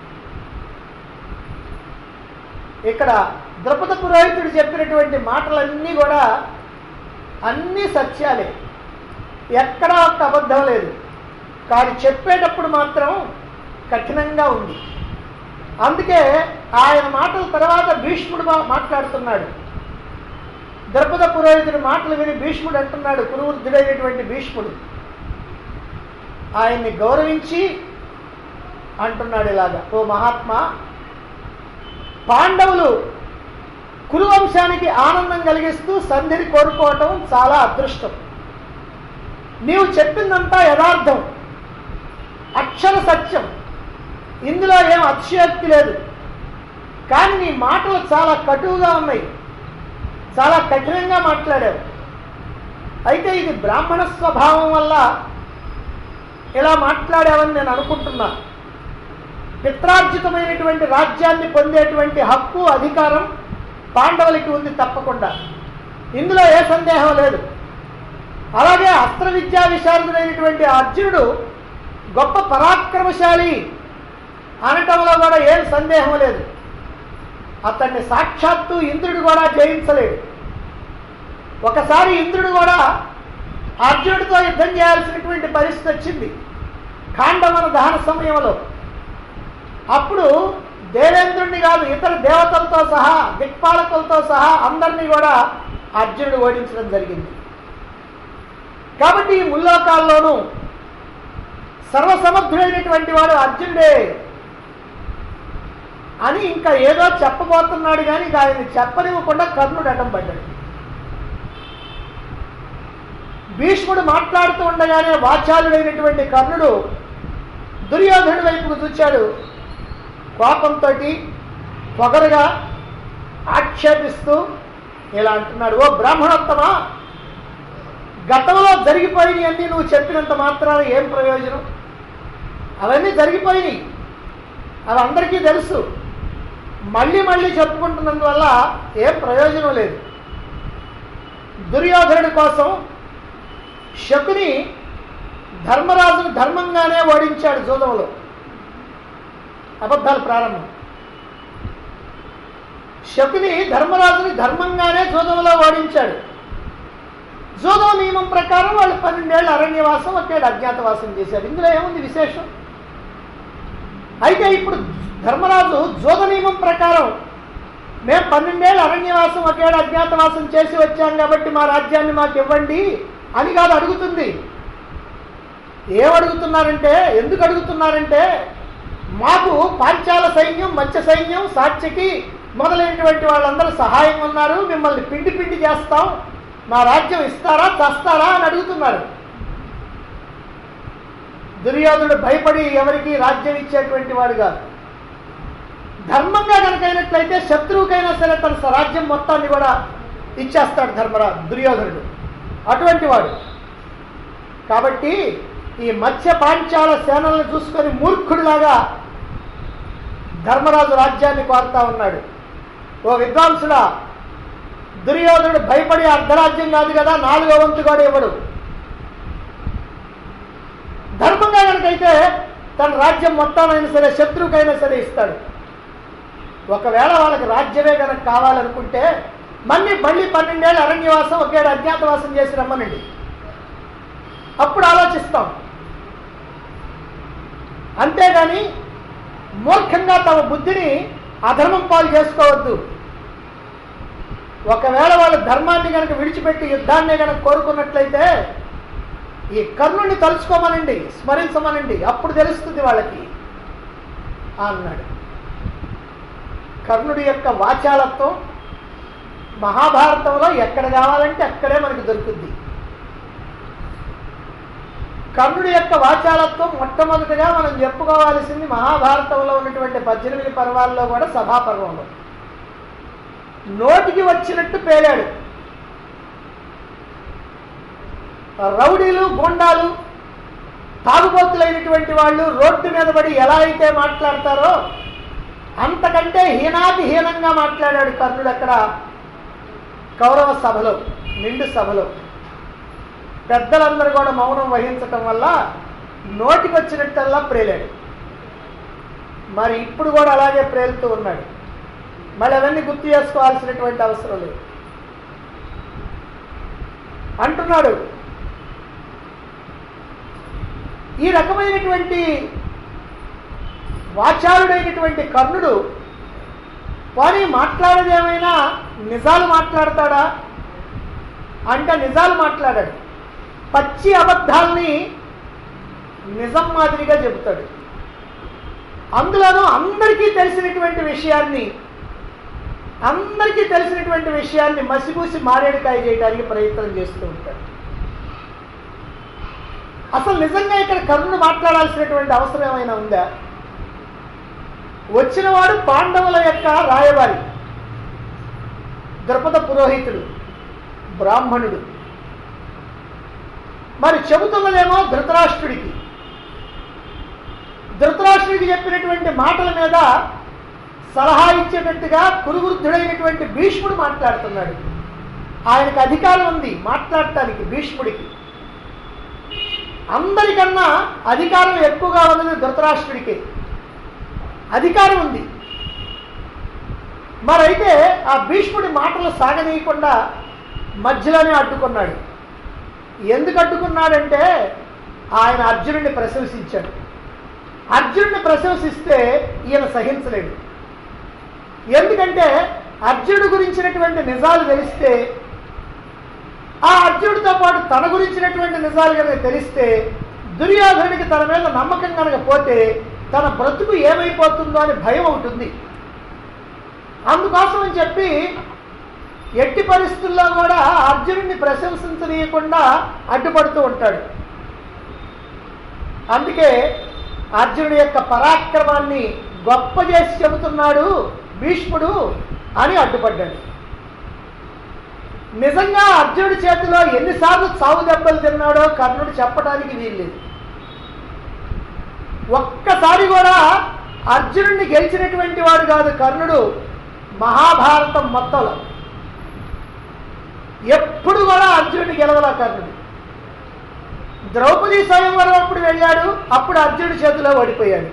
ఇక్కడ ద్రౌపద పురోహితుడు చెప్పినటువంటి మాటలన్నీ కూడా అన్నీ సత్యాలే ఎక్కడా ఒక్క అబద్ధం లేదు కానీ చెప్పేటప్పుడు మాత్రం కఠినంగా ఉంది అందుకే ఆయన మాటల తర్వాత భీష్ముడు మా- మాట్లాడుతున్నాడు ద్రౌపద పురోహితుడి మాటలు విని భీష్ముడు అంటున్నాడు కురువృద్ధుడైనటువంటి భీష్ముడు ఆయన్ని గౌరవించి అంటున్నాడు ఇలాగా ఓ మహాత్మా పాండవులు కురువంశానికి ఆనందం కలిగిస్తూ సంధిని కోరుకోవటం చాలా అదృష్టం నీవు చెప్పిందంతా యథార్థం అక్షర సత్యం ఇందులో ఏం అతిశయోక్తి లేదు కానీ నీ మాటలు చాలా కటువుగా ఉన్నాయి చాలా కఠినంగా మాట్లాడావు అయితే ఇది బ్రాహ్మణ స్వభావం వల్ల ఇలా మాట్లాడావని నేను అనుకుంటున్నా పిత్రార్జితమైనటువంటి రాజ్యాన్ని పొందేటువంటి హక్కు అధికారం పాండవులకి ఉంది తప్పకుండా ఇందులో ఏ సందేహం లేదు అలాగే అస్త్ర విద్యా విశారదుడైనటువంటి అర్జునుడు గొప్ప పరాక్రమశాలి అనటంలో కూడా ఏం సందేహం లేదు అతన్ని సాక్షాత్తు ఇంద్రుడు కూడా జయించలేడు ఒకసారి ఇంద్రుడు కూడా అర్జునుడితో యుద్ధం చేయాల్సినటువంటి పరిస్థితి వచ్చింది ఖాండవన దహన సమయంలో అప్పుడు దేవేంద్రుణ్ణి కాదు ఇతర దేవతలతో సహా దిక్పాలకులతో సహా అందరినీ కూడా అర్జునుడు ఓడించడం జరిగింది కాబట్టి ఈ ముల్లోకాల్లోనూ సర్వసమర్థుడైనటువంటి వాడు అర్జునుడే అని ఇంకా ఏదో చెప్పబోతున్నాడు కానీ ఇక ఆయన చెప్పనివ్వకుండా కర్ణుడు అడ్డం పడ్డాడు భీష్ముడు మాట్లాడుతూ ఉండగానే వాచాలుడైనటువంటి కర్ణుడు దుర్యోధనుడి వైపుకు చూచాడు కోపంతో పొగరుగా ఆక్షేపిస్తూ ఇలా అంటున్నాడు ఓ బ్రాహ్మణోత్తమా గతంలో జరిగిపోయినాయి అన్నీ నువ్వు చెప్పినంత మాత్రాన ఏం ప్రయోజనం అవన్నీ జరిగిపోయినాయి అవి అందరికీ తెలుసు మళ్ళీ మళ్ళీ చెప్పుకుంటున్నందువల్ల ఏం ప్రయోజనం లేదు దుర్యోధనుడి కోసం శకుని ధర్మరాజును ధర్మంగానే ఓడించాడు జూదంలో అబద్ధాలు ప్రారంభం శకుని ధర్మరాజుని ధర్మంగానే జూదంలో ఓడించాడు జూదం నియమం ప్రకారం వాళ్ళు పన్నెండేళ్ళు అరణ్యవాసం ఒకేడు అజ్ఞాతవాసం చేశారు ఇందులో ఏముంది విశేషం అయితే ఇప్పుడు ధర్మరాజు జోద నియమం ప్రకారం మేము పన్నెండేళ్ళు అరణ్యవాసం ఒకేడు అజ్ఞాతవాసం చేసి వచ్చాం కాబట్టి మా రాజ్యాన్ని మాకు ఇవ్వండి అని కాదు అడుగుతుంది ఏమడుగుతున్నారంటే ఎందుకు అడుగుతున్నారంటే మాకు పాంచాల సైన్యం మత్స్య సైన్యం సాత్యకి మొదలైనటువంటి వాళ్ళందరూ సహాయం ఉన్నారు మిమ్మల్ని పిండి పిండి చేస్తాం మా రాజ్యం ఇస్తారా చస్తారా అని అడుగుతున్నారు దుర్యోధనుడు భయపడి ఎవరికి రాజ్యం ఇచ్చేటువంటి వాడు కాదు ధర్మంగా కనుకైనట్లయితే శత్రువుకైనా సరే తన స- రాజ్యం మొత్తాన్ని కూడా ఇచ్చేస్తాడు ధర్మరాజు దుర్యోధనుడు అటువంటి వాడు కాబట్టి ఈ మత్స్య పాంచాల సేనలను చూసుకొని మూర్ఖుడిలాగా ధర్మరాజు రాజ్యాన్ని కోరుతా ఉన్నాడు ఓ విద్వాంసుడా దుర్యోధనుడు భయపడి అర్ధరాజ్యం కాదు కదా నాలుగో వంతు కూడా ఇవ్వడు ధర్మంగా కనుకైతే తన రాజ్యం మొత్తానైనా సరే శత్రువుకైనా సరే ఇస్తాడు ఒకవేళ వాళ్ళకి రాజ్యమే కనుక కావాలనుకుంటే మళ్ళీ మళ్ళీ పన్నెండేళ్ళు అరణ్యవాసం ఒకేడు అజ్ఞాతవాసం చేసి రమ్మనండి అప్పుడు ఆలోచిస్తాం అంతేగాని మూర్ఖంగా తమ బుద్ధిని అధర్మం పాలు చేసుకోవద్దు ఒకవేళ వాళ్ళు ధర్మాన్ని కనుక విడిచిపెట్టి యుద్ధాన్నే కనుక కోరుకున్నట్లయితే ఈ కర్ణుని తలుచుకోమనండి స్మరించమనండి అప్పుడు తెలుస్తుంది వాళ్ళకి అన్నాడు కర్ణుడి యొక్క వాచాలత్వం మహాభారతంలో ఎక్కడ కావాలంటే అక్కడే మనకు దొరుకుద్ది కర్ణుడి యొక్క వాచాలత్వం మొట్టమొదటిగా మనం చెప్పుకోవాల్సింది మహాభారతంలో ఉన్నటువంటి పద్దెనిమిది పర్వాల్లో కూడా సభాపర్వంలో నోటికి వచ్చినట్టు పేలాడు రౌడీలు గోండాలు తాగుబోతులైనటువంటి వాళ్ళు రోడ్డు మీద పడి ఎలా అయితే మాట్లాడతారో అంతకంటే హీనాతి హీనంగా మాట్లాడాడు కర్ణుడు అక్కడ కౌరవ సభలో నిండు సభలో పెద్దలందరూ కూడా మౌనం వహించటం వల్ల నోటికి వచ్చినట్టల్లా ప్రేలాడు మరి ఇప్పుడు కూడా అలాగే ప్రేలుతూ ఉన్నాడు మళ్ళీ అవన్నీ గుర్తు చేసుకోవాల్సినటువంటి అవసరం లేదు అంటున్నాడు ఈ రకమైనటువంటి వాచారుడైనటువంటి కర్ణుడు వారి మాట్లాడేదేమైనా నిజాలు మాట్లాడతాడా అంటే నిజాలు మాట్లాడాడు పచ్చి అబద్ధాల్ని నిజం మాదిరిగా చెబుతాడు అందులోనూ అందరికీ తెలిసినటువంటి విషయాన్ని అందరికీ తెలిసినటువంటి విషయాన్ని మసిపూసి మారేడుకాయ చేయడానికి ప్రయత్నం చేస్తూ ఉంటాడు అసలు నిజంగా ఇక్కడ కర్ణుడు మాట్లాడాల్సినటువంటి అవసరం ఏమైనా ఉందా వచ్చినవాడు పాండవుల యొక్క రాయవారి ద్రుపద పురోహితుడు బ్రాహ్మణుడు మరి చెబుతున్నదేమో ధృతరాష్ట్రుడికి ధృతరాష్ట్రుడికి చెప్పినటువంటి మాటల మీద సలహా ఇచ్చేటట్టుగా కురువృద్ధుడైనటువంటి భీష్ముడు మాట్లాడుతున్నాడు ఆయనకు అధికారం ఉంది మాట్లాడటానికి భీష్ముడికి అందరికన్నా అధికారం ఎక్కువగా ఉన్నది ధృతరాష్ట్రుడికి అధికారం ఉంది మరైతే ఆ భీష్ముడి మాటలు సాగనీయకుండా మధ్యలోనే అడ్డుకున్నాడు ఎందుకు అడ్డుకున్నాడంటే ఆయన అర్జునుడిని ప్రశంసించాడు అర్జునుడిని ప్రశంసిస్తే ఈయన సహించలేడు ఎందుకంటే అర్జునుడి గురించినటువంటి నిజాలు తెలిస్తే ఆ అర్జునుడితో పాటు తన గురించినటువంటి నిజాలు కనుక తెలిస్తే దుర్యోధనుడికి తన మీద నమ్మకం కనుక పోతే తన బ్రతుకు ఏమైపోతుందో అని భయం ఉంటుంది అందుకోసం అని చెప్పి ఎట్టి పరిస్థితుల్లో కూడా అర్జునుడిని ప్రశంసించనీయకుండా అడ్డుపడుతూ ఉంటాడు అందుకే అర్జునుడి యొక్క పరాక్రమాన్ని గొప్ప చేసి చెబుతున్నాడు భీష్ముడు అని అడ్డుపడ్డాడు నిజంగా అర్జునుడి చేతిలో ఎన్నిసార్లు చావు దెబ్బలు తిన్నాడో కర్ణుడు చెప్పడానికి వీల్లేదు ఒక్కసారి కూడా అర్జునుడిని గెలిచినటువంటి వాడు కాదు కర్ణుడు మహాభారతం మొత్తంలో ఎప్పుడు కూడా అర్జునుడిని గెలవలా కర్ణుడు ద్రౌపది స్వయంవరం అప్పుడు వెళ్ళాడు అప్పుడు అర్జునుడి చేతిలో ఓడిపోయాడు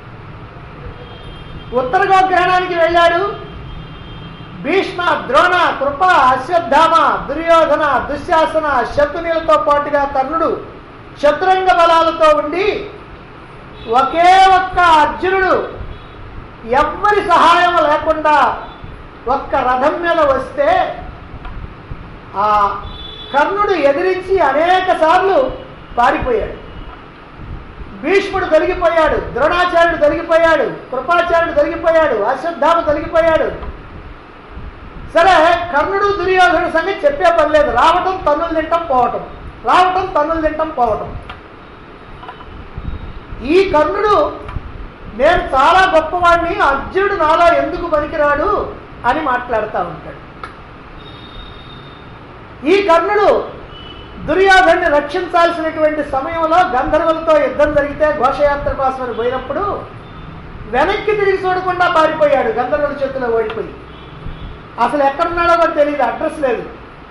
ఉత్తర గోగ్రహణానికి వెళ్ళాడు భీష్మ ద్రోణ కృప అశ్వత్థామ దుర్యోధన దుశ్శాసన శత్రునిలతో పాటుగా కర్ణుడు చతురంగ బలాలతో ఉండి ఒకే ఒక్క అర్జునుడు ఎవ్వరి సహాయం లేకుండా ఒక్క రథం మీద వస్తే ఆ కర్ణుడు ఎదిరించి అనేక సార్లు పారిపోయాడు భీష్ముడు తొలగిపోయాడు ద్రోణాచార్యుడు తొలగిపోయాడు కృపాచార్యుడు తొలగిపోయాడు అశ్వత్థామ తొలగిపోయాడు సరే కర్ణుడు దుర్యోధనుడు సంగతి చెప్పే పని లేదు రావటం తన్నులు తింటాం పోవటం రావటం తన్నులు తింటాం పోవటం ఈ కర్ణుడు నేను చాలా గొప్పవాడిని అర్జునుడు నాలో ఎందుకు పనికిరాడు అని మాట్లాడుతూ ఉంటాడు ఈ కర్ణుడు దుర్యోధన్ని రక్షించాల్సినటువంటి సమయంలో గంధర్వులతో యుద్ధం జరిగితే ఘోషయాత్ర కోసమని పోయినప్పుడు వెనక్కి తిరిగి చూడకుండా పారిపోయాడు గంధర్వుల చేతిలో ఓడిపోయి అసలు ఎక్కడున్నాడో కూడా తెలియదు అడ్రస్ లేదు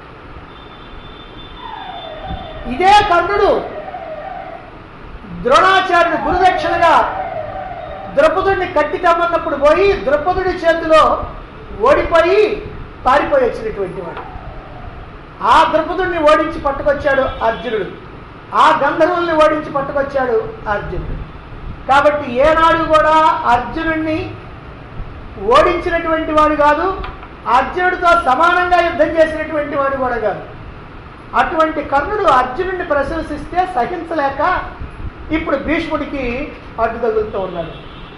ఇదే కర్ణుడు ద్రోణాచార్యుడు గురుదక్షిణగా ద్రౌపదుడిని కట్టి తెమ్మన్నప్పుడు పోయి ద్రౌపదుడి చేతిలో ఓడిపోయి పారిపోయి వచ్చినటువంటి వాడు ఆ ద్రౌపదుడిని ఓడించి పట్టుకొచ్చాడు అర్జునుడు ఆ గంధర్వుల్ని ఓడించి పట్టుకొచ్చాడు అర్జునుడు కాబట్టి ఏనాడు కూడా అర్జునుడిని ఓడించినటువంటి వాడు కాదు అర్జునుడితో సమానంగా యుద్ధం చేసినటువంటి వాడు కూడా కాదు అటువంటి కర్ణుడు అర్జునుడిని ప్రశంసిస్తే సహించలేక ఇప్పుడు భీష్ముడికి అడ్డు తగులుతూ ఉన్నాడు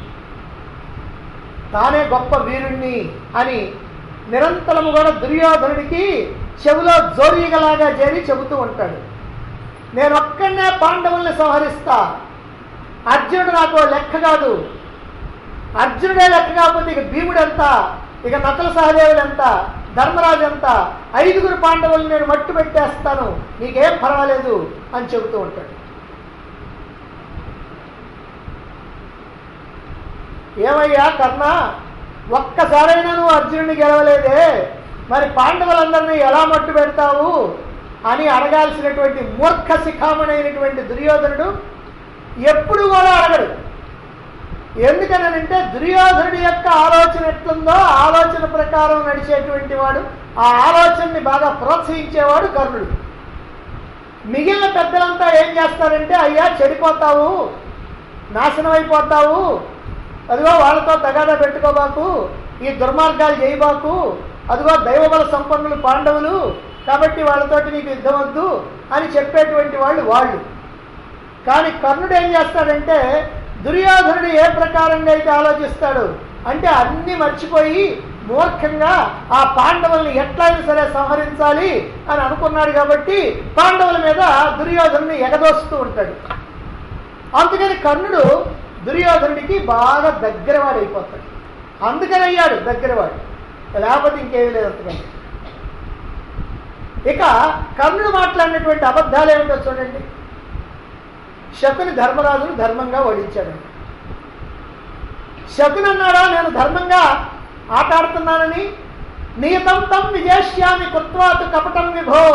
తానే గొప్ప వీరుణ్ణి అని నిరంతరము కూడా దుర్యోధనుడికి చెవిలో జోరీగలాగా చేరి చెబుతూ ఉంటాడు నేను ఒక్కడనే పాండవుల్ని సంహరిస్తా అర్జునుడు నాకు లెక్క కాదు అర్జునుడే లెక్క కాకపోతే ఇక భీముడు ఎంత ఇక నకల సహదేవులు ఎంత ధర్మరాజు ఎంత ఐదుగురు పాండవులు నేను మట్టు పెట్టేస్తాను నీకేం పర్వాలేదు అని చెబుతూ ఉంటాడు ఏమయ్యా కర్ణ ఒక్కసారైనా నువ్వు అర్జునుడిని గెలవలేదే మరి పాండవులందరినీ ఎలా మట్టు పెడతావు అని అడగాల్సినటువంటి మూర్ఖ శిఖామణైనటువంటి దుర్యోధనుడు ఎప్పుడు కూడా అడగడు ఎందుకనంటే దుర్యోధనుడి యొక్క ఆలోచన ఎట్లుందో ఆ ఆలోచన ప్రకారం నడిచేటువంటి వాడు ఆ ఆలోచనని బాగా ప్రోత్సహించేవాడు కర్ణుడు మిగిలిన పెద్దలంతా ఏం చేస్తారంటే అయ్యా చెడిపోతావు నాశనం అయిపోతావు అదిగో వాళ్ళతో తగాదా పెట్టుకోబాకు ఈ దుర్మార్గాలు చేయబాకు అదిగో దైవబల సంపన్నులు పాండవులు కాబట్టి వాళ్ళతోటి నీకు యుద్ధం వద్దు అని చెప్పేటువంటి వాళ్ళు వాళ్ళు కానీ కర్ణుడు ఏం చేస్తాడంటే దుర్యోధనుడు ఏ ప్రకారంగా అయితే ఆలోచిస్తాడు అంటే అన్ని మర్చిపోయి మూర్ఖంగా ఆ పాండవుల్ని ఎట్లయినా సరే సంహరించాలి అని అనుకున్నాడు కాబట్టి పాండవుల మీద దుర్యోధనుని ఎగదోస్తూ ఉంటాడు అందుకని కర్ణుడు దుర్యోధనుడికి బాగా దగ్గరవాడు అయిపోతాడు అందుకని అయ్యాడు దగ్గరవాడు లేకపోతే ఇంకేమీ లేదు అంతకంటే ఇక కర్ణుడు మాట్లాడినటువంటి అబద్ధాలు ఏమిటో చూడండి శకుని ధర్మరాజును ధర్మంగా ఓడించాడు శకుని అన్నాడా నేను ధర్మంగా ఆట ఆడుతున్నానని నియతం తం విజేష్యామి కుత్వాతు కపటం విభో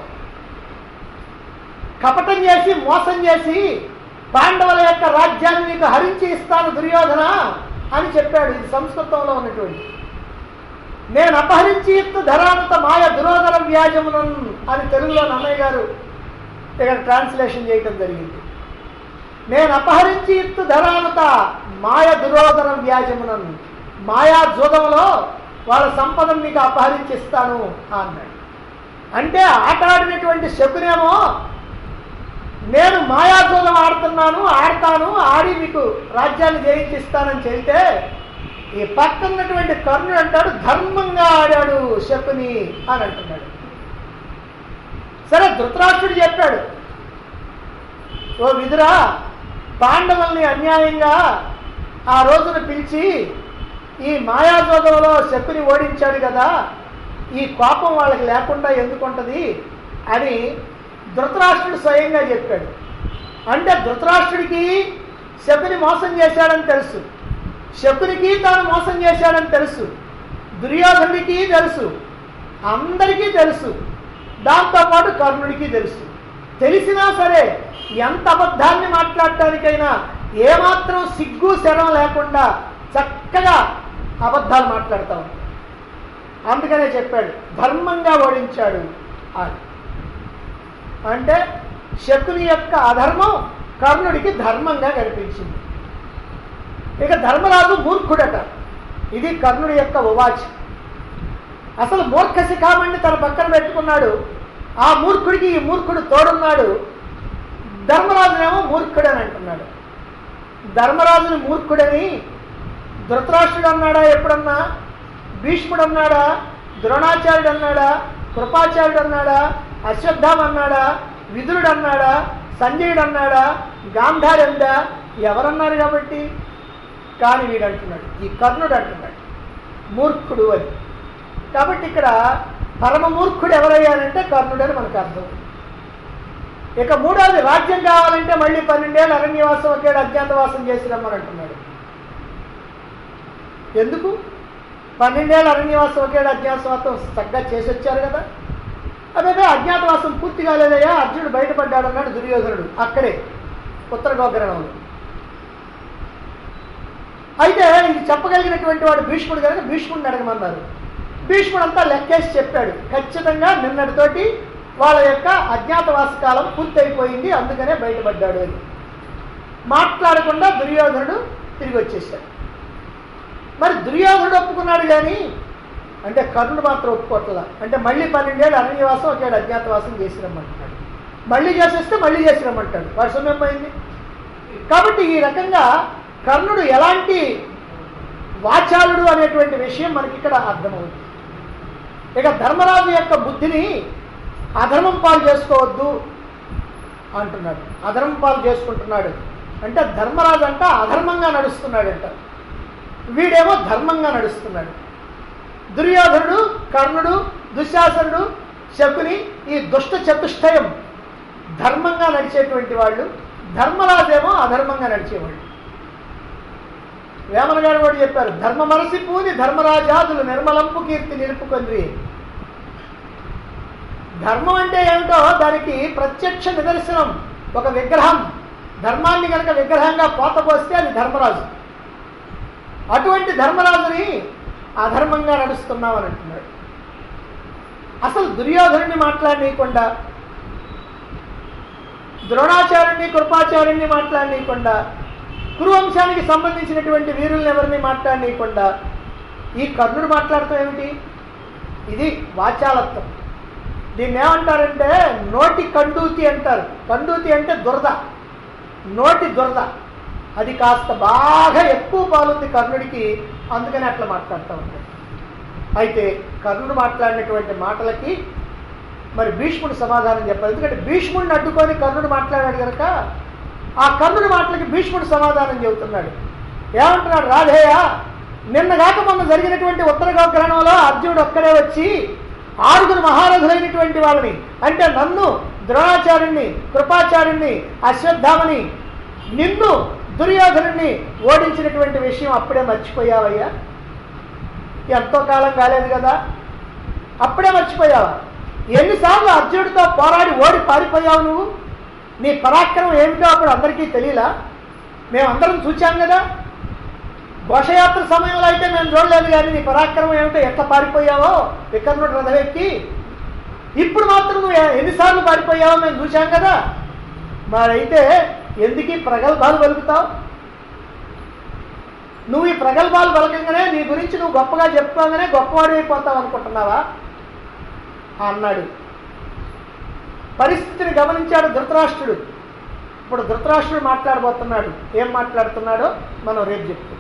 కపటం చేసి మోసం చేసి పాండవుల యొక్క రాజ్యాన్ని నీకు హరించి ఇస్తాను దుర్యోధన అని చెప్పాడు ఇది సంస్కృతంలో ఉన్నటువంటి నేను అపహరించి ఇత్తు ధరాంత మాయ దురోధర వ్యాజమునం అని తెలుగులో నన్నయ్య గారు ఇక్కడ ట్రాన్స్లేషన్ చేయటం జరిగింది నేను అపహరించి ఇత్తు ధరానుత మాయ దురోధర వ్యాజమునం మాయా జూదంలో వాళ్ళ సంపదను మీకు అపహరించిస్తాను అన్నాడు అంటే ఆట ఆడినటువంటి శకునేమో నేను మాయాజూదం ఆడుతున్నాను ఆడతాను ఆడి మీకు రాజ్యాన్ని జయించిస్తానని చెబితే ఈ పక్కన్నటువంటి కర్ణుడు అంటాడు ధర్మంగా ఆడాడు శకుని అని అంటున్నాడు సరే ధృతరాష్ట్రుడు చెప్పాడు ఓ విదురా పాండవుల్ని అన్యాయంగా ఆ రోజున పిలిచి ఈ మాయాజోదంలో శకుని ఓడించాడు కదా ఈ కోపం వాళ్ళకి లేకుండా ఎందుకుంటుంది అని ధృతరాష్ట్రుడు స్వయంగా చెప్పాడు అంటే ధృతరాష్ట్రుడికి శకుని మోసం చేశాడని తెలుసు శకునికి తాను మోసం చేశాడని తెలుసు దుర్యోధనుడికి తెలుసు అందరికీ తెలుసు దాంతోపాటు కర్ణుడికి తెలుసు తెలిసినా సరే ఎంత అబద్ధాన్ని మాట్లాడటానికైనా ఏమాత్రం సిగ్గు శరం లేకుండా చక్కగా అబద్ధాలు మాట్లాడతాం అందుకనే చెప్పాడు ధర్మంగా ఓడించాడు అని అంటే శకుని యొక్క అధర్మం కర్ణుడికి ధర్మంగా కనిపించింది ఇక ధర్మరాజు మూర్ఖుడట ఇది కర్ణుడి యొక్క ఉవాచ అసలు మూర్ఖ శిఖామణ్ణి తన పక్కన పెట్టుకున్నాడు ఆ మూర్ఖుడికి ఈ మూర్ఖుడు తోడున్నాడు ధర్మరాజునేమో మూర్ఖుడని అంటున్నాడు ధర్మరాజుని మూర్ఖుడని ధృతరాష్ట్రుడు అన్నాడా ఎప్పుడన్నా భీష్ముడు అన్నాడా ద్రోణాచార్యుడు అన్నాడా కృపాచార్యుడు అన్నాడా అశ్వత్థామ అన్నాడా విదురుడు అన్నాడా సంజయుడు అన్నాడా గాంధారి అందా ఎవరన్నారు కాబట్టి కానీ వీడు అంటున్నాడు ఈ కర్ణుడు అంటున్నాడు మూర్ఖుడు అని కాబట్టి ఇక్కడ పరమ మూర్ఖుడు ఎవరయ్యారంటే కర్ణుడు అని మనకు అర్థం ఇక మూడవది రాజ్యం కావాలంటే మళ్ళీ పన్నెండేళ్ళు అరణ్యవాసం ఒకేడు అజ్ఞాతవాసం చేసి రమ్మని అంటున్నాడు ఎందుకు పన్నెండేళ్ళ అరణ్యవాసం ఒకేడు అజ్ఞాతవాసం చక్కగా చేసి వచ్చారు కదా అదే అజ్ఞాతవాసం పూర్తి కాలేదయ్యా అర్జునుడు బయటపడ్డాడు అన్నాడు దుర్యోధనుడు అక్కడే ఉత్తర గోగ్రహణంలో అయితే ఇది చెప్పగలిగినటువంటి వాడు భీష్ముడు కనుక భీష్ముడిని అడగమన్నారు భీష్ముడు అంతా లెక్కేసి చెప్పాడు ఖచ్చితంగా నిన్నటితోటి వాళ్ళ యొక్క అజ్ఞాతవాస కాలం పూర్తయిపోయింది అందుకనే బయటపడ్డాడు అని మాట్లాడకుండా దుర్యోధనుడు తిరిగి వచ్చేసాడు మరి దుర్యోధనుడు ఒప్పుకున్నాడు కానీ అంటే కర్ణుడు మాత్రం ఒప్పుకోవట్లా అంటే మళ్ళీ పన్నెండేళ్ళు అరణ్యవాసం ఒకేడు అజ్ఞాతవాసం చేసిరమ్మంటున్నాడు మళ్ళీ చేసేస్తే మళ్ళీ చేసిరమ్మంటాడు వాడు సమయం పోయింది కాబట్టి ఈ రకంగా కర్ణుడు ఎలాంటి వాచాలుడు అనేటువంటి విషయం మనకి ఇక్కడ అర్థమవుతుంది ఇక ధర్మరాజు యొక్క బుద్ధిని అధర్మం పాలు చేసుకోవద్దు అంటున్నాడు అధర్మ పాలు చేసుకుంటున్నాడు అంటే ధర్మరాజు అంట అధర్మంగా నడుస్తున్నాడంట వీడేమో ధర్మంగా నడుస్తున్నాడు దుర్యోధనుడు కర్ణుడు దుశ్శాసనుడు శకుని ఈ దుష్ట చతుష్టయం ధర్మంగా నడిచేటువంటి వాళ్ళు ధర్మరాజేమో అధర్మంగా నడిచేవాళ్ళు వేమన గారు కూడా చెప్పారు ధర్మ మనసి పూని ధర్మరాజాదులు నిర్మలంపు కీర్తి నిలుపుకొంది ధర్మం అంటే ఏమిటో దానికి ప్రత్యక్ష నిదర్శనం ఒక విగ్రహం ధర్మాన్ని కనుక విగ్రహంగా పోతపోస్తే అది ధర్మరాజు అటువంటి ధర్మరాజుని అధర్మంగా నడుస్తున్నామని అంటున్నాడు అసలు దుర్యోధనుని మాట్లాడనీయకుండా ద్రోణాచార్యుని కృపాచార్యుని మాట్లాడనీయకుండా కురువంశానికి సంబంధించినటువంటి వీరుల్ని ఎవరిని మాట్లాడనీయకుండా ఈ కర్ణుడు మాట్లాడటం ఏమిటి ఇది వాచాలత్వం దీన్ని ఏమంటారంటే నోటి కండూతి అంటారు కండూతి అంటే దురద నోటి దురద అది కాస్త బాగా ఎక్కువ పాలుంది కర్ణుడికి అందుకని అట్లా మాట్లాడుతూ ఉంటాడు అయితే కర్ణుడు మాట్లాడినటువంటి మాటలకి మరి భీష్ముడు సమాధానం చెప్పాలి ఎందుకంటే భీష్ముడిని అడ్డుకొని కర్ణుడు మాట్లాడాడు కనుక ఆ కర్ణుడి మాటలకి భీష్ముడు సమాధానం చెబుతున్నాడు ఏమంటున్నాడు రాధేయ నిన్న కాక మొన్న జరిగినటువంటి ఉత్తర గోగ్రహణంలో అర్జునుడు ఒక్కడే వచ్చి ఆరుగురు మహారథులైనటువంటి వాళ్ళని అంటే నన్ను ద్రోణాచార్యుణ్ణి కృపాచార్యుణ్ణి అశ్వత్థామని నిన్ను దుర్యోధనుణ్ణి ఓడించినటువంటి విషయం అప్పుడే మర్చిపోయావయ్యా ఎంతో కాలం కాలేదు కదా అప్పుడే మర్చిపోయావా ఎన్నిసార్లు అర్జునుడితో పోరాడి ఓడి పారిపోయావు నువ్వు నీ పరాక్రమం ఏమిటో అప్పుడు అందరికీ తెలియలా మేమందరం చూచాం కదా ఘోషయాత్ర సమయంలో అయితే మేము చూడలేదు కానీ నీ పరాక్రమం ఏమిటో ఎట్లా పారిపోయావో వికర్ణుడు రథమెక్కి ఇప్పుడు మాత్రం నువ్వు ఎ- ఎన్నిసార్లు పారిపోయావో మేము చూశాం కదా మరైతే ఎందుకు ఈ ప్రగల్భాలు పలుకుతావు నువ్వు ఈ ప్రగల్భాలు పలకంగానే నీ గురించి నువ్వు గొప్పగా చెప్పుకోగానే గొప్పవాడు అయిపోతావు అనుకుంటున్నావా అన్నాడు పరిస్థితిని గమనించాడు ధృతరాష్ట్రుడు ఇప్పుడు ధృతరాష్ట్రుడు మాట్లాడబోతున్నాడు ఏం మాట్లాడుతున్నాడో మనం రేపు చెప్తాం